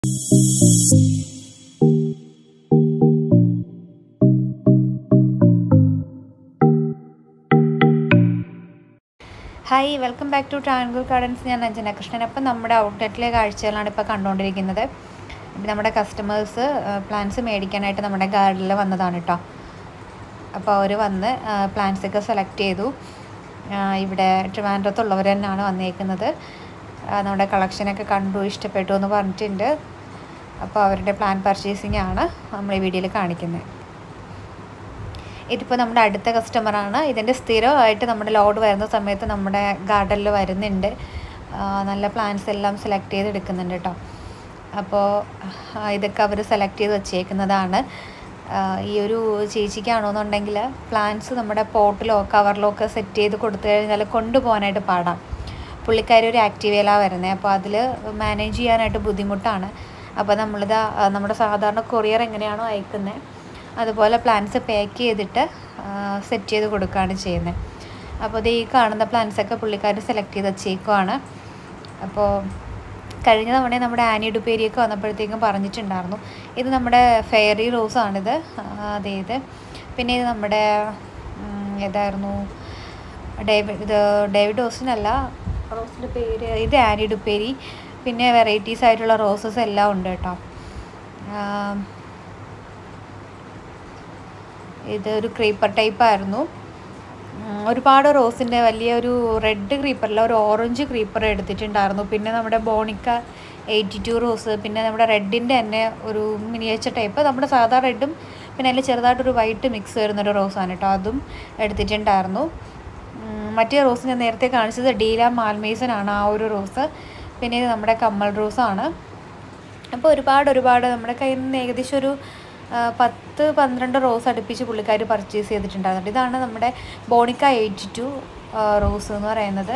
hi welcome back to Trangoor gardens ഞാൻ അഞ്ജന കൃഷ്ണൻ അപ്പം നമ്മുടെ ഔട്ട്ലെറ്റിലെ കാഴ്ചകളാണ് ഇപ്പോൾ കണ്ടുകൊണ്ടിരിക്കുന്നത് ഇപ്പം നമ്മുടെ കസ്റ്റമേഴ്സ് പ്ലാന്റ്സ് മേടിക്കാനായിട്ട് നമ്മുടെ ഗാർഡനിൽ വന്നതാണ് കേട്ടോ അപ്പോൾ അവർ വന്ന് പ്ലാന്റ്സ് ഒക്കെ സെലക്ട് ചെയ്തു ആ, ഇവിടെ ട്രിവാൻഡ്രത്തുള്ളവർ തന്നെയാണ് വന്നേക്കുന്നത് ആ, നമ്മുടെ കളക്ഷനൊക്കെ കണ്ടു ഇഷ്ടപ്പെട്ടു എന്ന് പറഞ്ഞിട്ടുണ്ട് അപ്പോൾ അവരുടെ പ്ലാൻ പർച്ചേസിംഗ് ആണ് നമ്മൾ ഈ വീഡിയോയിൽ കാണിക്കുന്നത് ഇതിപ്പോൾ നമ്മുടെ അടുത്ത കസ്റ്റമറാണ് ഇതിൻ്റെ സ്ഥിരമായിട്ട് നമ്മുടെ ലോഡ് വരുന്ന സമയത്ത് നമ്മുടെ ഗാർഡനിൽ വരുന്നുണ്ട് ആ, നല്ല പ്ലാന്റ്സ് എല്ലാം സെലക്ട് ചെയ്ത് എടുക്കുന്നുണ്ട് കേട്ടോ അപ്പോൾ ആ, ഇതൊക്കെ അവർ സെലക്ട് ചെയ്ത് വച്ചേക്കുന്നതാണ് ആ, ഈ ഒരു ചേച്ചിക്കാണെന്നുണ്ടെങ്കിൽ പ്ലാന്റ്സ് നമ്മുടെ പോട്ടിലോ കവറിലോ ഒക്കെ സെറ്റ് ചെയ്ത് കൊടുത്തു കഴിഞ്ഞാൽ കൊണ്ടുപോകാനായിട്ട് പാടാം പുള്ളിക്കാരി ഒരു ആക്റ്റീവേലാണ് വരുന്നത് അപ്പോൾ അതിൽ മാനേജ് ചെയ്യാനായിട്ട് ബുദ്ധിമുട്ടാണ് അപ്പോൾ നമ്മളിത് നമ്മുടെ സാധാരണ കൊറിയർ എങ്ങനെയാണോ അയക്കുന്നത് അതുപോലെ പ്ലാന്റ്സ് പാക്ക് ചെയ്തിട്ട് സെറ്റ് ചെയ്ത് കൊടുക്കുകയാണ് ചെയ്യുന്നത് അപ്പോൾ ഇത് ഈ കാണുന്ന പ്ലാന്റ്സൊക്കെ പുള്ളിക്കാർ സെലക്ട് ചെയ്ത് വച്ചേക്കുവാണ് അപ്പോൾ കഴിഞ്ഞ തവണ നമ്മുടെ ആനി ഡുപ്പേരിയൊക്കെ വന്നപ്പോഴത്തേക്കും പറഞ്ഞിട്ടുണ്ടായിരുന്നു ഇത് നമ്മുടെ ഫെയറി റോസാണിത് അതെ ഇത് പിന്നെ ഇത് നമ്മുടെ ഉം, ഏതായിരുന്നു ഡേവിഡ് ഇത് ഡേവിഡ് ഓസിനല്ല റോസിൻ്റെ പേര് ഇത് ആനി ഡുപ്പേരി പിന്നെ വെറൈറ്റീസ് ആയിട്ടുള്ള റോസസ് എല്ലാം ഉണ്ട് കേട്ടോ ആം, ഇത് ഒരു ക്രീപ്പർ ടൈപ്പ് ആയിരുന്നു ഉം, ഒരുപാട് റോസിൻ്റെ വലിയൊരു റെഡ് ക്രീപ്പറല്ല ഒരു ഓറഞ്ച് ക്രീപ്പർ എടുത്തിട്ടുണ്ടായിരുന്നു പിന്നെ നമ്മുടെ ബോണിക്ക എയ്റ്റി ടു റോസ് പിന്നെ നമ്മുടെ റെഡിൻ്റെ തന്നെ ഒരു മിനിയേച്ചർ ടൈപ്പ് നമ്മുടെ സാധാ റെഡും പിന്നെ അതിൽ ചെറുതായിട്ടൊരു വൈറ്റ് മിക്സ് വരുന്നൊരു റോസാണ് കേട്ടോ അതും എടുത്തിട്ടുണ്ടായിരുന്നു ഉം, മറ്റേ റോസ് ഞാൻ നേരത്തെ കാണിച്ചത് ഡീല മാൽമേസൻ ആണ് ആ ഒരു റോസ് പിന്നെ ഇത് നമ്മുടെ കമ്മൽ റോസാണ് അപ്പോൾ ഒരുപാട് ഒരുപാട് നമ്മുടെ കയ്യിൽ നിന്ന് ഏകദേശം ഒരു ആ, പത്ത് പന്ത്രണ്ട് റോസ് അടുപ്പിച്ച് പുള്ളിക്കാർ പർച്ചേസ് ചെയ്തിട്ടുണ്ടായിരുന്നു ഇതാണ് നമ്മുടെ ബോണിക്ക എയ്റ്റി ടു റോസ് എന്ന് പറയുന്നത്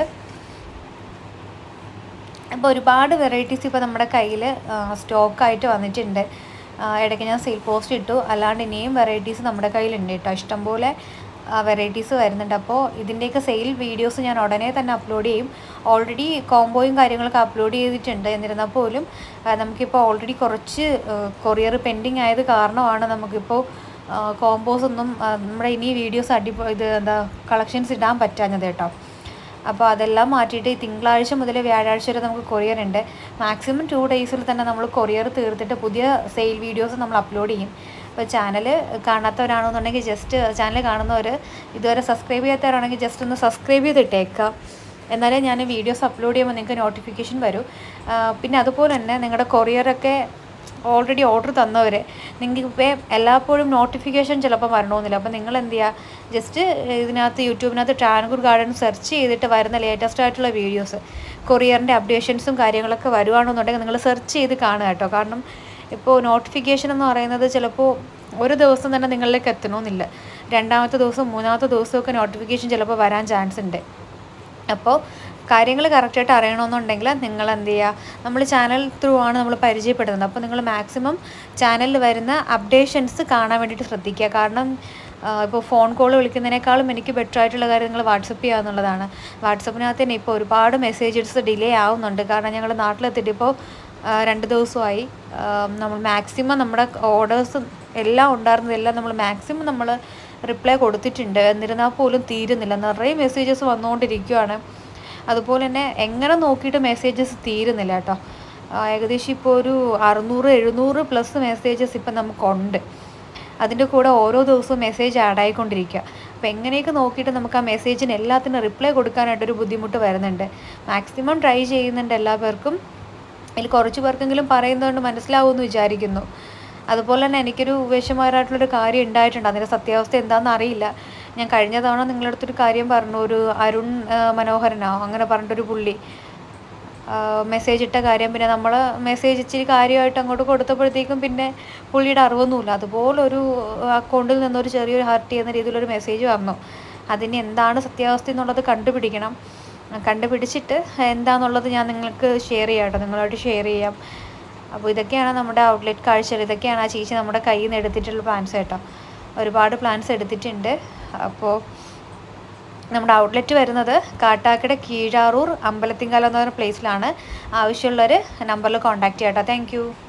അപ്പോൾ ഒരുപാട് വെറൈറ്റീസ് ഇപ്പോൾ നമ്മുടെ കയ്യിൽ സ്റ്റോക്കായിട്ട് വന്നിട്ടുണ്ട് ആ, ഇടയ്ക്ക് ഞാൻ സെയിൽ പോസ്റ്റ് ഇട്ടു അല്ലാണ്ട് ഇനിയും വെറൈറ്റീസ് നമ്മുടെ കയ്യിലുണ്ട് കേട്ടോ ഇഷ്ടംപോലെ വെറൈറ്റീസ് വരുന്നുണ്ട് അപ്പോൾ ഇതിൻ്റെയൊക്കെ സെയിൽ വീഡിയോസ് ഞാൻ ഉടനെ തന്നെ അപ്ലോഡ് ചെയ്യും ഓൾറെഡി കോംബോയും കാര്യങ്ങളൊക്കെ അപ്ലോഡ് ചെയ്തിട്ടുണ്ട് എന്നിരുന്നാൽ പോലും ആ, നമുക്കിപ്പോൾ ഓൾറെഡി കുറച്ച് കൊറിയർ പെൻഡിങ് ആയത് കാരണമാണ് നമുക്കിപ്പോൾ കോംബോസ് ഒന്നും ആ, നമ്മുടെ ഇനി വീഡിയോസ് അടിപൊളി ഇത് എന്താ കളക്ഷൻസ് ഇടാൻ പറ്റാഞ്ഞത് കേട്ടോ അപ്പോൾ അതെല്ലാം മാറ്റിയിട്ട് ഈ തിങ്കളാഴ്ച മുതൽ വ്യാഴാഴ്ച വരെ നമുക്ക് കൊറിയർ ഉണ്ട് മാക്സിമം ടു ഡേയ്സിൽ തന്നെ നമ്മൾ കൊറിയർ തീർത്തിട്ട് പുതിയ സെയിൽ വീഡിയോസ് നമ്മൾ അപ്ലോഡ് ചെയ്യും അപ്പോൾ ചാനൽ കാണാത്തവരാണെന്നുണ്ടെങ്കിൽ ജസ്റ്റ് ചാനൽ കാണുന്നവർ ഇതുവരെ സബ്സ്ക്രൈബ് ചെയ്യാത്തവരാണെങ്കിൽ ജസ്റ്റ് ഒന്ന് സബ്സ്ക്രൈബ് ചെയ്തിട്ടേക്കുക എന്നാലേ ഞാൻ വീഡിയോസ് അപ്ലോഡ് ചെയ്യുമ്പോൾ നിങ്ങൾക്ക് നോട്ടിഫിക്കേഷൻ വരും ആ, പിന്നെ അതുപോലെ തന്നെ നിങ്ങളുടെ കൊറിയറൊക്കെ ഓൾറെഡി ഓർഡർ തന്നവർ നിങ്ങൾക്ക് ഇപ്പോൾ എല്ലായ്പ്പോഴും നോട്ടിഫിക്കേഷൻ ചിലപ്പോൾ വരണമെന്നില്ല അപ്പോൾ നിങ്ങൾ എന്ത് ചെയ്യുക ജസ്റ്റ് ഇതിനകത്ത് യൂട്യൂബിനകത്ത് ട്രാൻകൂർ ഗാർഡൻ സെർച്ച് ചെയ്തിട്ട് വരുന്ന ലേറ്റസ്റ്റ് ആയിട്ടുള്ള വീഡിയോസ് കൊറിയറിൻ്റെ അപ്ഡേഷൻസും കാര്യങ്ങളൊക്കെ വരുവാണെന്നുണ്ടെങ്കിൽ നിങ്ങൾ സെർച്ച് ചെയ്ത് കാണുക കേട്ടോ കാരണം ഇപ്പോൾ നോട്ടിഫിക്കേഷൻ എന്ന് പറയുന്നത് ചിലപ്പോൾ ഒരു ദിവസം തന്നെ നിങ്ങളിലേക്ക് എത്തണമെന്നില്ല രണ്ടാമത്തെ ദിവസം മൂന്നാമത്തെ ദിവസമൊക്കെ നോട്ടിഫിക്കേഷൻ ചിലപ്പോൾ വരാൻ ചാൻസ് ഉണ്ട് അപ്പോൾ കാര്യങ്ങൾ കറക്റ്റായിട്ട് അറിയണമെന്നുണ്ടെങ്കിൽ നിങ്ങൾ എന്ത് ചെയ്യുക നമ്മൾ ചാനൽ ത്രൂ ആണ് നമ്മൾ പരിചയപ്പെടുന്നത് അപ്പോൾ നിങ്ങൾ മാക്സിമം ചാനലിൽ വരുന്ന അപ്ഡേഷൻസ് കാണാൻ വേണ്ടിയിട്ട് ശ്രദ്ധിക്കുക കാരണം ഇപ്പോൾ ഫോൺ കോൾ വിളിക്കുന്നതിനേക്കാളും എനിക്ക് ബെറ്റർ ആയിട്ടുള്ള കാര്യം നിങ്ങൾ വാട്സപ്പ് ചെയ്യുക എന്നുള്ളതാണ് വാട്സപ്പിനകത്ത് തന്നെ ഇപ്പോൾ ഒരുപാട് മെസ്സേജസ് ഡിലേ ആവുന്നുണ്ട് കാരണം ഞങ്ങൾ നാട്ടിലെത്തിയിട്ട് ഇപ്പോൾ രണ്ട് ദിവസമായി ആ, നമ്മൾ മാക്സിമം നമ്മുടെ ഓർഡേഴ്സ് എല്ലാം ഉണ്ടായിരുന്നതെല്ലാം നമ്മൾ മാക്സിമം നമ്മൾ റിപ്ലൈ കൊടുത്തിട്ടുണ്ട് എന്നിരുന്നാൽ പോലും തീരുന്നില്ല നിറയെ മെസ്സേജസ് വന്നുകൊണ്ടിരിക്കുകയാണ് അതുപോലെ തന്നെ എങ്ങനെ നോക്കിയിട്ട് മെസ്സേജസ് തീരുന്നില്ല കേട്ടോ ആ, ഏകദേശം ഇപ്പോൾ ഒരു അറുന്നൂറ് എഴുന്നൂറ് പ്ലസ് മെസ്സേജസ് ഇപ്പം നമുക്കുണ്ട് അതിൻ്റെ കൂടെ ഓരോ ദിവസവും മെസ്സേജ് ആഡ് ആയിക്കൊണ്ടിരിക്കുക അപ്പോൾ എങ്ങനെയൊക്കെ നോക്കിയിട്ട് നമുക്ക് ആ മെസ്സേജിന് എല്ലാത്തിനും റിപ്ലൈ കൊടുക്കാനായിട്ടൊരു ബുദ്ധിമുട്ട് വരുന്നുണ്ട് മാക്സിമം ട്രൈ ചെയ്യുന്നുണ്ട് എല്ലാ പേർക്കും ഇതിൽ കുറച്ച് പേർക്കെങ്കിലും പറയുന്നതുകൊണ്ട് മനസ്സിലാവുമെന്ന് വിചാരിക്കുന്നു അതുപോലെ തന്നെ എനിക്കൊരു വിഷമകരമായിട്ടുള്ളൊരു കാര്യം ഉണ്ടായിട്ടുണ്ട് അതിൻ്റെ സത്യാവസ്ഥ എന്താണെന്ന് അറിയില്ല ഞാൻ കഴിഞ്ഞ തവണ നിങ്ങളുടെ അടുത്തൊരു കാര്യം പറഞ്ഞു ഒരു അരുൺ ആ, മനോഹരനോ അങ്ങനെ പറഞ്ഞിട്ടൊരു പുള്ളി മെസ്സേജ് ഇട്ട കാര്യം പിന്നെ നമ്മൾ മെസ്സേജ് ഇച്ചിരി കാര്യമായിട്ട് അങ്ങോട്ട് കൊടുത്തപ്പോഴത്തേക്കും പിന്നെ പുള്ളിയുടെ അറിവൊന്നുമില്ല അതുപോലൊരു അക്കൗണ്ടിൽ നിന്നൊരു ചെറിയൊരു ഹർട്ട് ചെയ്യുന്ന രീതിയിലൊരു മെസ്സേജ് വന്നു അതിന് എന്താണ് സത്യാവസ്ഥ എന്നുള്ളത് കണ്ടുപിടിക്കണം കണ്ടുപിടിച്ചിട്ട് എന്താണെന്നുള്ളത് ഞാൻ നിങ്ങൾക്ക് ഷെയർ ചെയ്യാം കേട്ടോ നിങ്ങളായിട്ട് ഷെയർ ചെയ്യാം അപ്പോൾ ഇതൊക്കെയാണ് നമ്മുടെ ഔട്ട്ലെറ്റ് കാഴ്ചകൾ ഇതൊക്കെയാണ് ആ ചേച്ചി നമ്മുടെ കയ്യിൽ നിന്ന് എടുത്തിട്ടുള്ള പ്ലാൻസ് കേട്ടോ ഒരുപാട് പ്ലാൻസ് എടുത്തിട്ടുണ്ട് അപ്പോൾ നമ്മുടെ ഔട്ട്ലെറ്റ് വരുന്നത് കാട്ടാക്കട കീഴാറൂർ അമ്പലത്തിങ്കാലം എന്ന് പറയുന്ന പ്ലേസിലാണ് ആവശ്യമുള്ളവർ നമ്പറിൽ കോൺടാക്റ്റ് ചെയ്യാം കേട്ടോ താങ്ക്